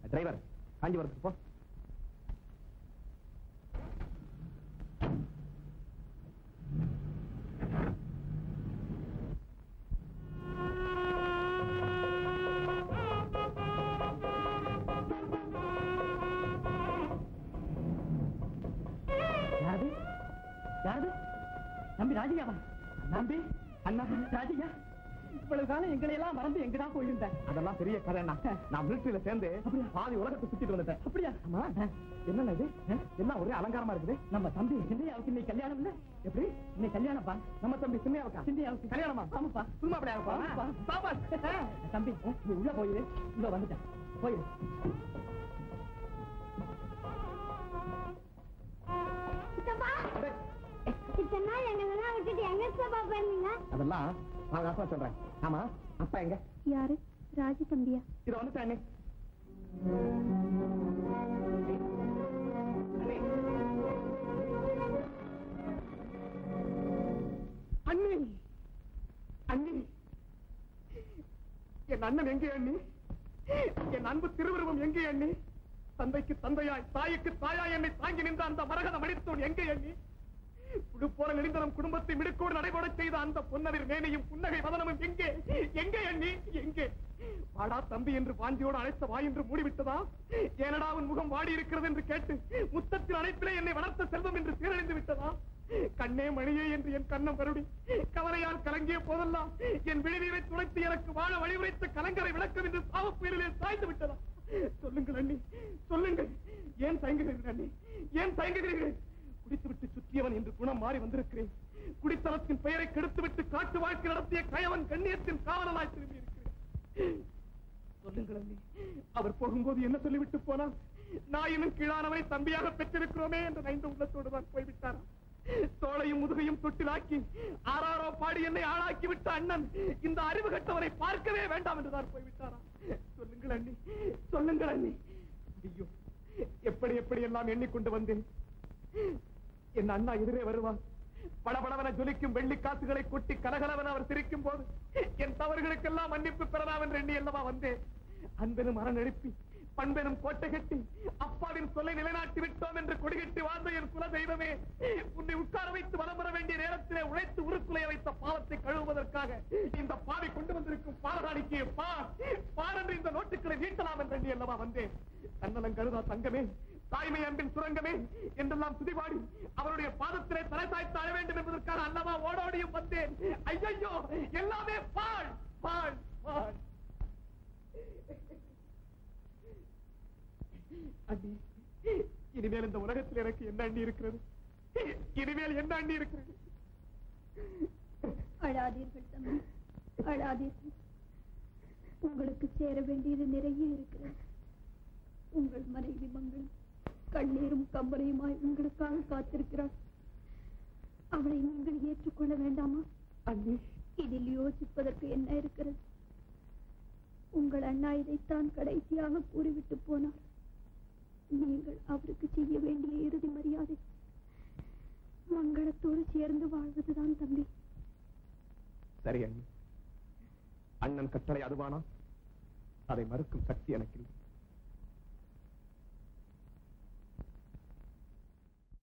Driver காஞ்சிபுரத்துக்கு போ யாரது யாரது நம்பி ராஜையாவா நம்பி அண்ணா ராஜையா இவ்வளவு காலம் எங்களை எல்லாம் மறந்து எங்கதான் போயிருந்தேன் அதெல்லாம் பெரிய கதை நான் மிலிட்டரியில சேர்ந்து பாதி உலகத்தை சுத்திட்டு வந்துட்டேன் அப்படியா ஆமா என்னண்ணா இது என்ன ஒரே அலங்காரமா இருக்குது நம்ம தம்பி சிந்தையாவுக்கு இன்னைக்கு கல்யாணம் இல்ல எப்படி இன்னைக்கு கல்யாணப்பா நம்ம தம்பி சின்னையாவுக்கா சிந்தையாவுக்கு கல்யாணமா ஆமாப்பா சும்மா அப்படியா ஆமாப்பா. சாபாஸ் தம்பி நீ உள்ள போயிரு உள்ள வந்துட்டேன் போயிரு சித்தப்பா இத்தனை நாள் எங்களெல்லாம் விட்டுட்டு எங்க சித்தப்பா போயிருந்தீங்க அதெல்லாம் நான் காசா சொல்றேன் ஆமா அப்பா எங்க யாரு ராஜி தம்பியா இத வந்துட்டானே அண்ணி அண்ணி என் அண்ணன் எங்கே அண்ணி என் அன்பு திருவுருவம் எங்கே அண்ணி தந்தைக்கு தந்தையாய் தாய்க்கு தாயாய் என்னை தாங்கி நின்ற அந்த மரகத மணித்தோன் எங்கே அண்ணி புழு போல நெறிந்தனம் குடும்பத்தை மிடுக்கோடு நடைபெறச் செய்த அந்த பொன்னரின் மேனையும் புன்னகை வதனமும் எங்கே எங்கே அண்ணி எங்கே வாடா தம்பி என்று வாஞ்சியோடு அழைத்த வாய் என்று மூடிவிட்டதா ஏனடா உன் முகம் வாடி இருக்கிறது என்று கேட்டு முத்தத்தின் அழைப்பிலே என்னை வளர்த்த செல்வம் என்று சீரழிந்து விட்டதா கண்ணே மணியே என்று என் கண்ணம் கருடி கவலையால் கலங்கிய போதெல்லாம் என் விழிநீரை துளைத்து எனக்கு வாழ வழிவுரைத்த கலங்கரை விளக்கம் என்று சாவப்புயலிலே சாய்ந்து விட்டதா சொல்லுங்கள் அண்ணி சொல்லுங்கள் ஏன் தயங்குகிறீர்கள் அண்ணி ஏன் தயங்குகிறீர்கள் குடித்துவிட்டு சுற்றியவன் என்று குணம் மாறி வந்திருக்கிறேன் குடித்தனத்தின் பெயரை கெடுத்துவிட்டு காட்டு வாழ்க்கை நடத்திய கயவன் கண்ணியத்தின் காவலனாய் திரும்பி இருக்கிறேன் சொல்லுங்கள் அண்ணி அவர் போகும்போது என்ன சொல்லிவிட்டு போனார் நாயினும் கீழானவரை தம்பியாக பெற்றிருக்கிறோமே என்ற நைந்த உள்ளத்தோடு தான் போய்விட்டாரா தோளையும் முதுகையும் தொட்டிலாக்கி ஆறாரோ பாடி என்னை ஆளாக்கி விட்ட அண்ணன் இந்த அறிவு கட்டவரை பார்க்கவே வேண்டாம் என்றுதான் போய்விட்டாரா சொல்லுங்கள் அண்ணி சொல்லுங்கள் அண்ணி ஐயோ எப்படி எப்படி எல்லாம் எண்ணிக்கொண்டு வந்தேன் என் அண்ணா எதிரே வருவார் படபடவன ஜொலிக்கும் வெள்ளி காசுகளை கொட்டி கலகலவன அவர் சிரிக்கும் போது என் தவறுகளுக்கெல்லாம் மன்னிப்பு பெறலாம் என்று எண்ணி அல்லவா வந்தேன் அன்பெனும் அரண் எழுப்பி பண்பெனும் கோட்டை கட்டி அப்பாவின் சொல்லை நிலைநாட்டி விட்டோம் என்று கொடிகட்டி வாழ்ந்த என் குல தெய்வமே உன்னை உட்கார வைத்து வலம் வர வேண்டிய நேரத்திலே உழைத்து உருக்குலைய வைத்த பாவத்தை கழுவுவதற்காக இந்த பாவை கொண்டு வந்திருக்கும் பாலகாணிக்கு பார் பார் என்று இந்த நோட்டுக்களை நீட்டலாம் என்று எண்ணி அல்லவா வந்தேன் தன்னலம் கருதா தங்கமே தாய்மை அன்பின் சுரங்கமே என்றெல்லாம் துதிபாடி அவருடைய பாதத்திலே தலை சாய்த்து அழ வேண்டும் என்பதற்காக அல்லவா ஓடோடியும் வந்தேன் ஐயையோ எல்லாமே பால் பால் பால் அண்ணி இனிமேல் இந்த உலகத்தில் எனக்கு என்ன அண்ணி இருக்கிறது இனிமேல் என்ன அண்ணி இருக்கிறது அழாதீர்கள் தம்பி அழாதீர்கள் உங்களுக்கு சேர வேண்டியது நிறைய இருக்கிறது உங்கள் மனைவி மங்கள் கண்ணீரும் கம்பரையுமாய் உங்களுக்காக காத்திருக்கிறாள் அவளை நீங்கள் ஏற்றுக்கொள்ள வேண்டாமா அண்ணி இதில் யோசிப்பதற்கு என்ன இருக்கிறது உங்கள் அண்ணா இதைத்தான் கடைசியாக கூறிவிட்டு போனார் நீங்கள் அவருக்கு செய்ய வேண்டிய இறுதி மரியாதை மங்களத்தோடு சேர்ந்து வாழ்வதுதான் தம்பி சரி அண்ணி அண்ணன் கட்டளை அதுவானா அதை மறுக்கும் சக்தி எனக்கு இல்லை